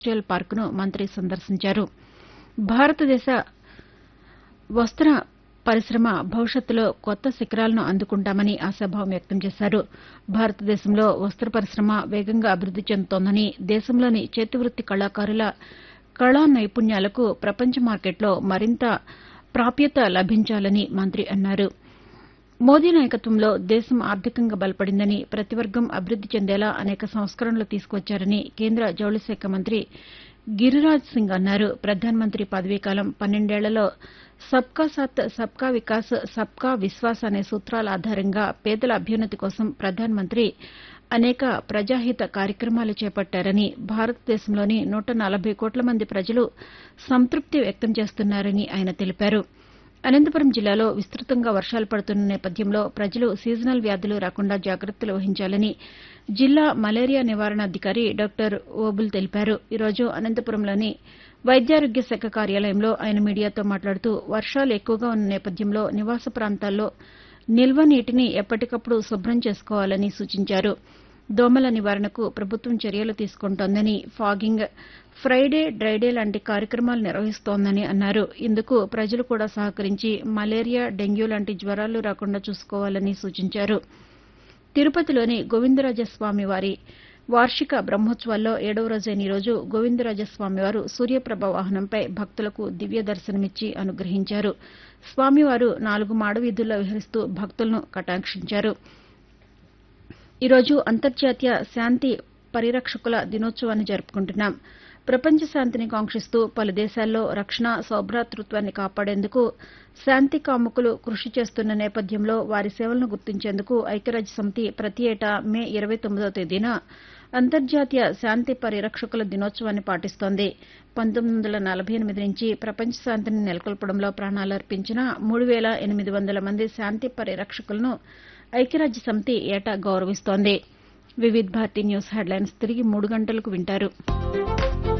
industrial పార్కును మంత్రి సందర్శించారు భారతదేశ వస్త్ర పరిశమ భవిష్యత్తులో కొత్త శిఖరాలను అందుకుంటామని ఆశాభావం వ్యక్తం చేశారు భారతదేశంలో వస్త్ర పరిశమ వేగంగా అభివృద్ది చెందుతోందని దేశంలోని చేతివృత్తి కళాకారుల కళా నైపుణ్యాలకు ప్రపంచ మార్కెట్లో మరింత ప్రాప్యత లభించాలని మంత్రి అన్నారు మోదీ నాయకత్వంలో దేశం ఆర్థికంగా బలపడిందని ప్రతి వర్గం అభివృద్ది చెందేలా అనేక సంస్కరణలు తీసుకువచ్చారని కేంద్ర జౌళి శాఖ మంత్రి గిరిరాజ్ సింగ్ అన్నారు ప్రధానమంత్రి పదవీకాలం పన్నెండేళ్లలో సబ్కా సాత్ సబ్కా వికాస్ సబ్కా విశ్వాస్ అనే సూత్రాల ఆధారంగా పేదల అభ్యున్నతి కోసం ప్రధానమంత్రి అనేక ప్రజాహిత కార్యక్రమాలు చేపట్టారని భారతదేశంలోని నూట నలభై కోట్ల మంది ప్రజలు సంతృప్తి వ్యక్తం చేస్తున్నారని ఆయన తెలిపారు అనంతపురం జిల్లాలో విస్తృతంగా వర్షాలు పడుతున్న నేపథ్యంలో ప్రజలు సీజనల్ వ్యాధులు రాకుండా జాగ్రత్తలు వహించాలని జిల్లా మలేరియా నివారణ అధికారి డాక్టర్ ఓబుల్ తెలిపారు ఈరోజు అనంతపురంలోని వైద్యారోగ్య శాఖ కార్యాలయంలో ఆయన మీడియాతో మాట్లాడుతూ వర్షాలు ఎక్కువగా ఉన్న నేపథ్యంలో నివాస ప్రాంతాల్లో నిల్వ నీటిని ఎప్పటికప్పుడు శుభ్రం చేసుకోవాలని సూచించారు దోమల నివారణకు ప్రభుత్వం చర్యలు తీసుకుంటోందని ఫాగింగ్ ఫ్రైడే డ్రైడే లాంటి కార్యక్రమాలు నిర్వహిస్తోందని అన్నారు ఇందుకు ప్రజలు కూడా సహకరించి మలేరియా డెంగ్యూ లాంటి జ్వరాలు రాకుండా చూసుకోవాలని సూచించారు తిరుపతిలోని గోవిందరాజస్వామి వారి వార్షిక బ్రహ్మోత్సవాల్లో ఏడవ రోజైన ఈరోజు గోవిందరాజస్వామివారు సూర్యప్రభ వాహనంపై భక్తులకు దివ్య దర్శనమిచ్చి అనుగ్రహించారు స్వామివారు నాలుగు మాడవీధుల్లో విహరిస్తూ భక్తులను కటాక్షించారు ఈరోజు అంతర్జాతీయ శాంతి పరిరక్షకుల దినోత్సవాన్ని జరుపుకుంటున్నాం ప్రపంచ శాంతిని కాంక్షిస్తూ పలు దేశాల్లో రక్షణ సౌభ్రాతృత్వాన్ని కాపాడేందుకు శాంతి కాముకులు కృషి చేస్తున్న నేపథ్యంలో వారి సేవలను గుర్తించేందుకు ఐక్యరాజ్యసమితి ప్రతి ఏటా మే ఇరవై తొమ్మిదో తేదీన అంతర్జాతీయ శాంతి పరిరక్షకుల దినోత్సవాన్ని పాటిస్తోంది పంతొమ్మిది వందల నలభై ఎనిమిది నుంచి ప్రపంచ శాంతిని నెలకొల్పడంలో ప్రాణాలర్పించిన మూడు వేల ఎనిమిది వందల మంది శాంతి పరిరక్షకులను ఐక్యరాజ్యసమితి ఏటా గౌరవిస్తోంది వివిధ్ భారతి న్యూస్ హెడ్లైన్స్ తిరిగి మూడు గంటలకు వింటారు